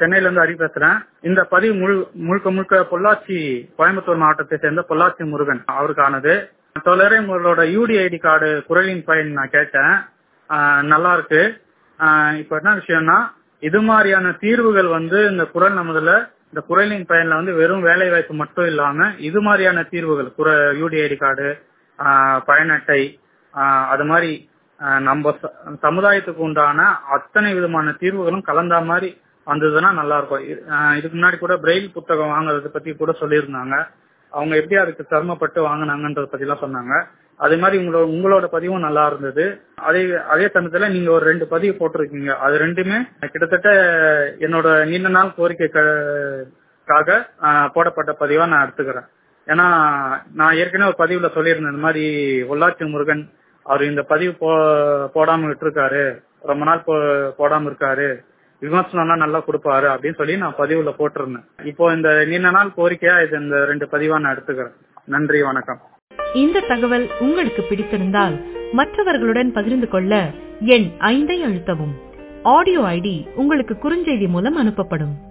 சென்னையில இருந்து ஹரி பேசுறேன் இந்த பதிவு முழு முழுக்க முழுக்க பொள்ளாச்சி கோயம்புத்தூர் மாவட்டத்தை சேர்ந்த பொள்ளாச்சி முருகன் அவருக்கானது தொடரே உங்களோட யூடிஐடி கார்டு குரலின் பயன் நான் கேட்டேன் ஆஹ் நல்லா இருக்கு ஆஹ் இப்ப என்ன விஷயம்னா இது மாதிரியான தீர்வுகள் வந்து இந்த குரல் நமதுல இந்த குரலின் பயன்ல வந்து வெறும் வேலை வாய்ப்பு மட்டும் இல்லாம இது மாதிரியான தீர்வுகள் குர யூடிஐடி கார்டு பயன் அட்டை ஆஹ் அது மாதிரி ஆஹ் நம்ம ச- சமுதாயத்துக்கு உண்டான அத்தனை விதமான தீர்வுகளும் கலந்தா மாதிரி வந்ததுன்னா நல்லா இருக்கும் இ- ஆஹ் இதுக்கு முன்னாடி கூட பிரெயில் புத்தகம் வாங்குறத பத்தி கூட சொல்லியிருந்தாங்க அவங்க எப்படி அதுக்கு சிரமப்பட்டு வாங்கினாங்கன்றத பத்தி எல்லாம் சொன்னாங்க அதே மாதிரி உங்களோட உங்களோட பதிவும் நல்லா இருந்தது அதே அதே சமயத்துல நீங்க ஒரு ரெண்டு பதிவு போட்டிருக்கீங்க அது ரெண்டுமே கிட்டத்தட்ட என்னோட நீண்ட நாள் கோரிக்கைக்காக ஆஹ், போடப்பட்ட பதிவா நான் எடுத்துக்கிறேன் ஏன்னா நான் ஏற்கனவே ஒரு பதிவுல சொல்லியிருந்தேன் இந்த மாதிரி உள்ளாட்சி முருகன் அவர் இந்த பதிவு போ போடாம விட்டுருக்காரு ரொம்ப நாள் போ போடாம இருக்காரு விமர்சனம்லாம் நல்லா கொடுப்பாரு அப்படின்னு சொல்லி நான் பதிவுல போட்டிருந்தேன் இப்போ இந்த நீண்ட நாள் கோரிக்கையா இது இந்த ரெண்டு பதிவா நான் எடுத்துக்கிறேன் நன்றி வணக்கம் இந்த தகவல் உங்களுக்கு பிடித்திருந்தால் மற்றவர்களுடன் பகிர்ந்து கொள்ள எண் ஐந்தை அழுத்தவும் ஆடியோ ஐடி உங்களுக்கு குறுஞ்செய்தி மூலம் அனுப்பப்படும்